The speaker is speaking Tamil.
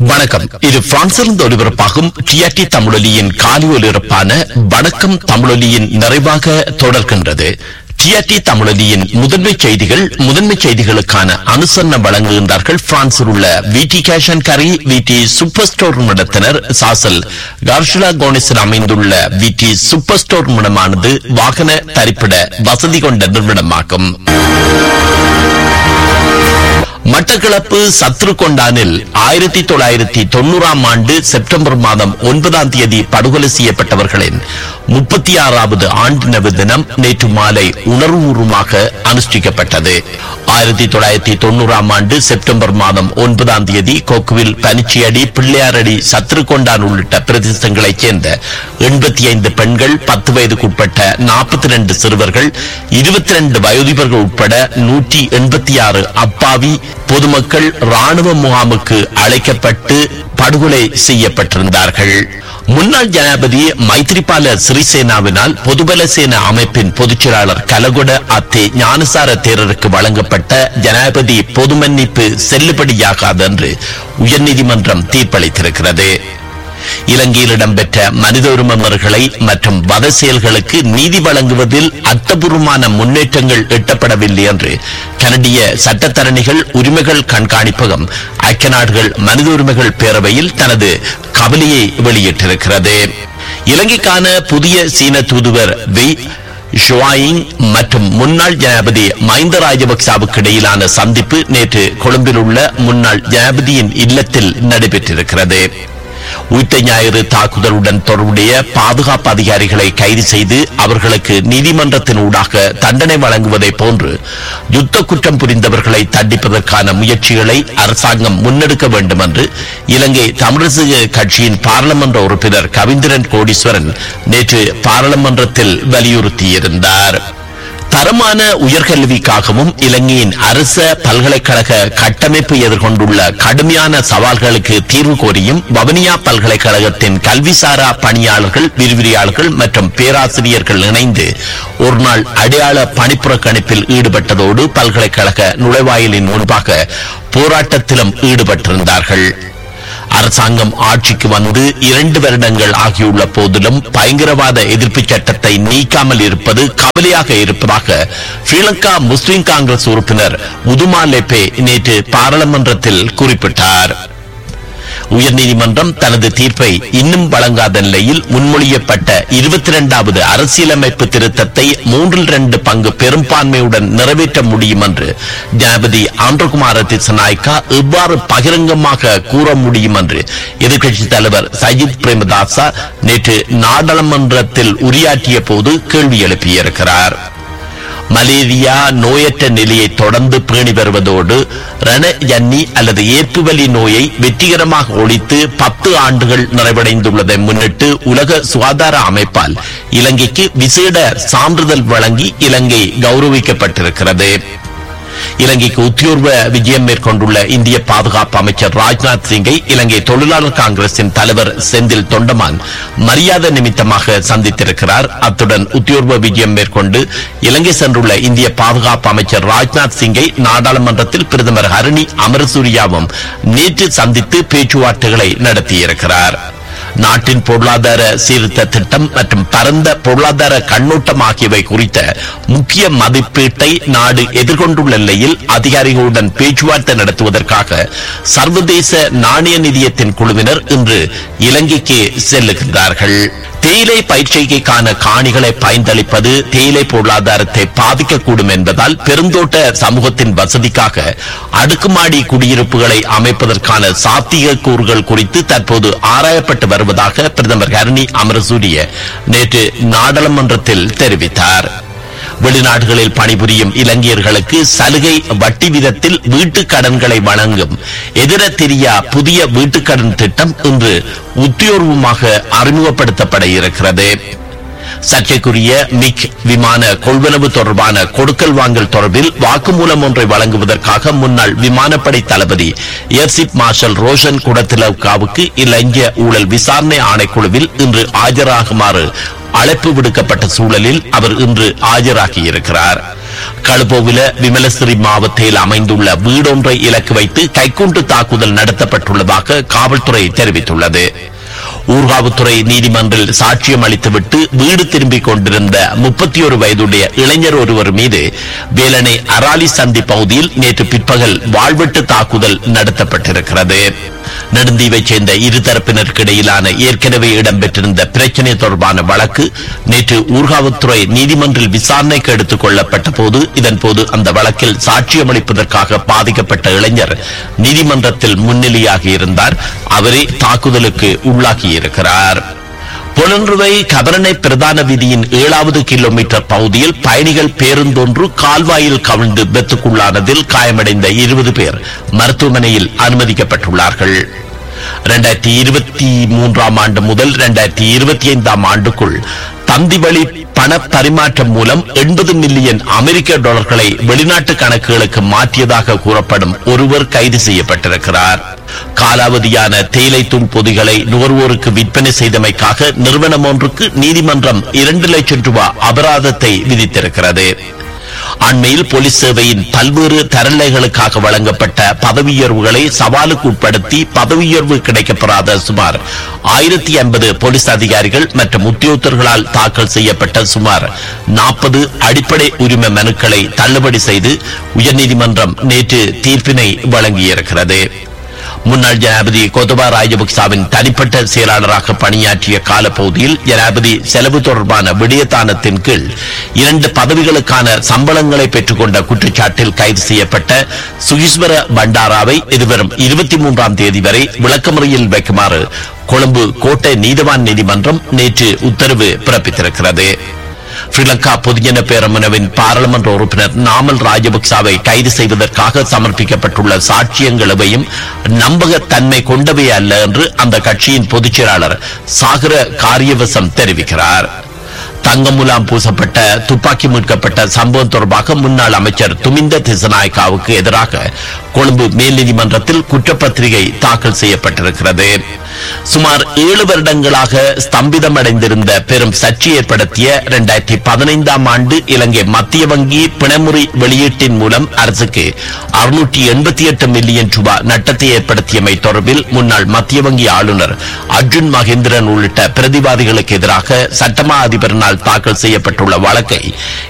வணக்கம் இது பிரான்சிலிருந்து ஒலிபரப்பாகும் டிஆர்டி தமிழொலியின் காலி ஒலிபரப்பான வணக்கம் தமிழொலியின் நிறைவாக தொடர்கின்றது டிஆர்டி தமிழொலியின் முதன்மை செய்திகள் முதன்மை செய்திகளுக்கான அனுசரணை வழங்குகின்றார்கள் பிரான்சில் உள்ள விடி கேஷன் கரி விடி சூப்பர் ஸ்டோர் நிறுவனத்தினர் சாசல் கார்ஷிலா கோனிஸில் அமைந்துள்ள விடி சூப்பர் ஸ்டோர் நிறுவனமானது வாகன தரிப்பிட வசதி கொண்ட நிறுவனமாகும் மட்டக்களப்பு சத்ருகொண்டானில் ஆயிரத்தி தொள்ளாயிரத்தி தொண்ணூறாம் ஆண்டு செப்டம்பர் மாதம் ஒன்பதாம் தேதி படுகொலை செய்யப்பட்டவர்களின் முப்பத்தி ஆறாவது ஆண்டு நபு தினம் நேற்று மாலை உணர்வுபூர்வமாக அனுஷ்டிக்கப்பட்டது ஆயிரத்தி தொள்ளாயிரத்தி தொண்ணூறாம் ஆண்டு செப்டம்பர் மாதம் ஒன்பதாம் தேதி கொக்குவில் பனிச்சியடி பிள்ளையாரடி சத்ருகொண்டான் உள்ளிட்ட பிரதேசங்களைச் சேர்ந்த எண்பத்தி ஐந்து பெண்கள் பத்து வயதுக்குட்பட்ட நாற்பத்தி ரெண்டு சிறுவர்கள் இருபத்தி ரெண்டு வயோதிபர்கள் உட்பட நூற்றி எண்பத்தி ஆறு அப்பாவி பொதுமக்கள் ராணுவ முகாமுக்கு அழைக்கப்பட்டு படுகொலை செய்யப்பட்டிருந்தார்கள் முன்னாள் ஜனாதிபதி மைத்ரிபால சிறிசேனாவினால் பொதுபல சேனா அமைப்பின் பொதுச்செயலாளர் கலகொட அத்தே ஞானசார தேரருக்கு வழங்கப்பட்ட ஜனாதிபதி பொது மன்னிப்பு செல்லுபடியாகாது என்று உயர்நீதிமன்றம் தீர்ப்பளித்திருக்கிறது இலங்கையில் இடம்பெற்ற மனித உரிமை மீறல்களை மற்றும் வத செயல்களுக்கு நீதி வழங்குவதில் அர்த்தபூர்வமான முன்னேற்றங்கள் எட்டப்படவில்லை என்று கனடிய சட்டத்தரணிகள் உரிமைகள் கண்காணிப்பகம் ஐக்கிய நாடுகள் மனித உரிமைகள் பேரவையில் தனது கவலையை வெளியிட்டிருக்கிறது இலங்கைக்கான புதிய சீன தூதுவர் வெய் ஷுவாயிங் மற்றும் முன்னாள் ஜனாதிபதி மஹிந்த ராஜபக்சாவுக்கு இடையிலான சந்திப்பு நேற்று கொழும்பில் உள்ள முன்னாள் ஜனாதிபதியின் இல்லத்தில் நடைபெற்றிருக்கிறது உயிர்த்த ஞாயிறு தாக்குதலுடன் தொடர்புடைய பாதுகாப்பு அதிகாரிகளை கைது செய்து அவர்களுக்கு நீதிமன்றத்தின் ஊடாக தண்டனை வழங்குவதை போன்று யுத்த குற்றம் புரிந்தவர்களை தண்டிப்பதற்கான முயற்சிகளை அரசாங்கம் முன்னெடுக்க வேண்டும் என்று இலங்கை தமிழரசு கட்சியின் பாராளுமன்ற உறுப்பினர் கவிந்திரன் கோடீஸ்வரன் நேற்று பாராளுமன்றத்தில் வலியுறுத்தியிருந்தார் தரமான உயர்கல்விக்காகவும் இலங்கையின் அரச பல்கலைக்கழக கட்டமைப்பு எதிர்கொண்டுள்ள கடுமையான சவால்களுக்கு தீர்வு கோரியும் வவனியா பல்கலைக்கழகத்தின் கல்விசாரா பணியாளர்கள் விரிவிரியாளர்கள் மற்றும் பேராசிரியர்கள் இணைந்து ஒருநாள் அடையாள பணிப்புறக்கணிப்பில் ஈடுபட்டதோடு பல்கலைக்கழக நுழைவாயிலின் முன்பாக போராட்டத்திலும் ஈடுபட்டிருந்தார்கள் அரசாங்கம் ஆட்சிக்கு வந்து இரண்டு வருடங்கள் ஆகியுள்ள போதிலும் பயங்கரவாத எதிர்ப்பு சட்டத்தை நீக்காமல் இருப்பது கவலையாக இருப்பதாக ஸ்ரீலங்கா முஸ்லிம் காங்கிரஸ் உறுப்பினர் உதுமா லெப்பே நேற்று பாராளுமன்றத்தில் குறிப்பிட்டார் உயர்நீதிமன்றம் தனது தீர்ப்பை இன்னும் வழங்காத நிலையில் முன்மொழியப்பட்ட இருபத்தி இரண்டாவது அரசியலமைப்பு திருத்தத்தை மூன்றில் இரண்டு பங்கு பெரும்பான்மையுடன் நிறைவேற்ற முடியும் என்று ஜனாபதி ஆந்திரகுமார திசநாயக்கா எவ்வாறு பகிரங்கமாக கூற முடியும் என்று எதிர்க்கட்சித் தலைவர் சஜித் பிரேமதாசா நேற்று நாடாளுமன்றத்தில் உரையாற்றிய போது கேள்வி எழுப்பியிருக்கிறார் மலேரியா நோயற்ற நிலையை தொடர்ந்து பேணி வருவதோடு ரண ஜன்னி அல்லது ஏற்புவலி நோயை வெற்றிகரமாக ஒழித்து பத்து ஆண்டுகள் நிறைவடைந்துள்ளதை முன்னிட்டு உலக சுகாதார அமைப்பால் இலங்கைக்கு விசேட சான்றிதழ் வழங்கி இலங்கை கௌரவிக்கப்பட்டிருக்கிறது இலங்கைக்கு உத்தியோர்வ விஜயம் மேற்கொண்டுள்ள இந்திய பாதுகாப்பு அமைச்சர் ராஜ்நாத் சிங்கை இலங்கை தொழிலாளர் காங்கிரசின் தலைவர் செந்தில் தொண்டமான் மரியாதை நிமித்தமாக சந்தித்திருக்கிறார் அத்துடன் உத்தியோர்வ விஜயம் மேற்கொண்டு இலங்கை சென்றுள்ள இந்திய பாதுகாப்பு அமைச்சர் ராஜ்நாத் சிங்கை நாடாளுமன்றத்தில் பிரதமர் ஹரணி அமரசூரியாவும் நேற்று சந்தித்து பேச்சுவார்த்தைகளை நடத்தியிருக்கிறார் நாட்டின் பொருளாதார சீர்திருத்த திட்டம் மற்றும் பரந்த பொருளாதார கண்ணோட்டம் ஆகியவை குறித்த முக்கிய மதிப்பீட்டை நாடு எதிர்கொண்டுள்ள நிலையில் அதிகாரிகளுடன் பேச்சுவார்த்தை நடத்துவதற்காக சர்வதேச நாணய நிதியத்தின் குழுவினர் இன்று இலங்கைக்கு செல்லுகின்றார்கள் தேயிலை பயிற்சிக்கான காணிகளை பயந்தளிப்பது தேயிலை பொருளாதாரத்தை பாதிக்கக்கூடும் என்பதால் பெருந்தோட்ட சமூகத்தின் வசதிக்காக அடுக்குமாடி குடியிருப்புகளை அமைப்பதற்கான சாத்தியக்கூறுகள் குறித்து தற்போது ஆராயப்பட்டு வருவதாக பிரதமர் ஹரணி அமரசூரிய நேற்று நாடாளுமன்றத்தில் தெரிவித்தார் வெளிநாடுகளில் பணிபுரியும் இலங்கையர்களுக்கு சலுகை வட்டி விதத்தில் வீட்டுக் கடன்களை வழங்கும் எதிர தெரியா புதிய வீட்டுக்கடன் திட்டம் இன்று உத்தியோர்வமாக அறிமுகப்படுத்தப்பட இருக்கிறது சர்ச்சைக்குரிய மிக் விமான கொள்வனவு தொடர்பான கொடுக்கல் வாங்கல் தொடர்பில் வாக்குமூலம் ஒன்றை வழங்குவதற்காக முன்னாள் விமானப்படை தளபதி ஏர்சிப் மார்ஷல் ரோஷன் குடத்திலவுக்காவுக்கு இலங்கை ஊழல் விசாரணை ஆணைக்குழுவில் இன்று ஆஜராகுமாறு அழைப்பு விடுக்கப்பட்ட சூழலில் அவர் இன்று ஆஜராகியிருக்கிறார் களுபோவில விமலசிறி மாவட்டத்தில் அமைந்துள்ள வீடொன்றை இலக்கு வைத்து கைக்குண்டு தாக்குதல் நடத்தப்பட்டுள்ளதாக காவல்துறை தெரிவித்துள்ளது ஊர்காவுத்துறை நீதிமன்றில் சாட்சியம் அளித்துவிட்டு வீடு திரும்பிக் கொண்டிருந்த முப்பத்தி ஒரு வயதுடைய இளைஞர் ஒருவர் மீது வேலனை அராலி சந்தி பகுதியில் நேற்று பிற்பகல் வாழ்வெட்டு தாக்குதல் நடத்தப்பட்டிருக்கிறது நெடுந்தீவைச் சேர்ந்த இருதரப்பினருக்கு இடையிலான ஏற்கனவே இடம்பெற்றிருந்த பிரச்சினை தொடர்பான வழக்கு நேற்று ஊர்காவத்துறை நீதிமன்றில் விசாரணைக்கு எடுத்துக் கொள்ளப்பட்ட போது இதன்போது அந்த வழக்கில் சாட்சியம் அளிப்பதற்காக பாதிக்கப்பட்ட இளைஞர் நீதிமன்றத்தில் முன்னிலையாகி இருந்தார் அவரே தாக்குதலுக்கு உள்ளாகியிருக்கிறார் புலன்றுவை கபரணை பிரதான வீதியின் ஏழாவது கிலோமீட்டர் பகுதியில் பயணிகள் பேருந்தொன்று கால்வாயில் கவிழ்ந்து விபத்துக்குள்ளானதில் காயமடைந்த இருபது பேர் மருத்துவமனையில் அனுமதிக்கப்பட்டுள்ளார்கள் இரண்டாயிரத்தி இருபத்தி மூன்றாம் ஆண்டு முதல் இரண்டாயிரத்தி இருபத்தி ஐந்தாம் ஆண்டுக்குள் தந்தி வழி பண பரிமாற்றம் மூலம் எண்பது மில்லியன் அமெரிக்க டாலர்களை வெளிநாட்டு கணக்குகளுக்கு மாற்றியதாக கூறப்படும் ஒருவர் கைது செய்யப்பட்டிருக்கிறார் காலாவதியான தேயிலை தூள் பொதிகளை நுகர்வோருக்கு விற்பனை செய்தமைக்காக நிறுவனம் ஒன்றுக்கு நீதிமன்றம் இரண்டு லட்சம் ரூபாய் அபராதத்தை விதித்திருக்கிறது அண்மையில் போலீஸ் சேவையின் பல்வேறு தரநிலைகளுக்காக வழங்கப்பட்ட பதவியுயர்வுகளை சவாலுக்கு உட்படுத்தி பதவியுயர்வு கிடைக்கப்பெறாத சுமார் ஆயிரத்தி ஐம்பது போலீஸ் அதிகாரிகள் மற்றும் உத்தியோகத்தர்களால் தாக்கல் செய்யப்பட்ட சுமார் நாற்பது அடிப்படை உரிமை மனுக்களை தள்ளுபடி செய்து உயர்நீதிமன்றம் நேற்று தீர்ப்பினை வழங்கியிருக்கிறது முன்னாள் ஜனாதிபதி கோத்தபா ராஜபக்சாவின் தனிப்பட்ட செயலாளராக பணியாற்றிய காலப்பகுதியில் ஜனாதிபதி செலவு தொடர்பான விடயத்தானத்தின் கீழ் இரண்டு பதவிகளுக்கான சம்பளங்களை பெற்றுக்கொண்ட குற்றச்சாட்டில் கைது செய்யப்பட்ட சுகீஸ்வர பண்டாராவை எதிர்வரும் இருபத்தி மூன்றாம் தேதி வரை விளக்கமுறையில் வைக்குமாறு கொழும்பு கோட்டை நீதவான் நீதிமன்றம் நேற்று உத்தரவு பிறப்பித்திருக்கிறது ஸ்ரீலங்கா பொதுஜன பேரமுனவின் பாராளுமன்ற உறுப்பினர் நாமல் ராஜபக்சாவை கைது செய்வதற்காக சமர்ப்பிக்கப்பட்டுள்ள சாட்சியங்கள் எவையும் நம்பகத்தன்மை கொண்டவை அல்ல என்று அந்த கட்சியின் பொதுச் செயலாளர் சாகர காரியவசம் தெரிவிக்கிறார் தங்கம் முலாம் பூசப்பட்ட துப்பாக்கி மீட்கப்பட்ட சம்பவம் தொடர்பாக முன்னாள் அமைச்சர் துமிந்த திசநாயக்காவுக்கு எதிராக கொழும்பு மேல் நீதிமன்றத்தில் குற்றப்பத்திரிகை தாக்கல் செய்யப்பட்டிருக்கிறது சுமார் ஏழு வருடங்களாக ஸ்தம்பிதமடைந்திருந்த பெரும் சர்ச்சை ஏற்படுத்திய இரண்டாயிரத்தி பதினைந்தாம் ஆண்டு இலங்கை மத்திய வங்கி பிணமுறை வெளியீட்டின் மூலம் அரசுக்கு அறுநூற்றி எண்பத்தி எட்டு மில்லியன் ரூபாய் நட்டத்தை ஏற்படுத்தியமை தொடர்பில் முன்னாள் மத்திய வங்கி ஆளுநர் அர்ஜுன் மகேந்திரன் உள்ளிட்ட பிரதிவாதிகளுக்கு எதிராக சட்டமா அதிபரினால் தாக்கல் செய்யப்பட்டுள்ள வழக்கை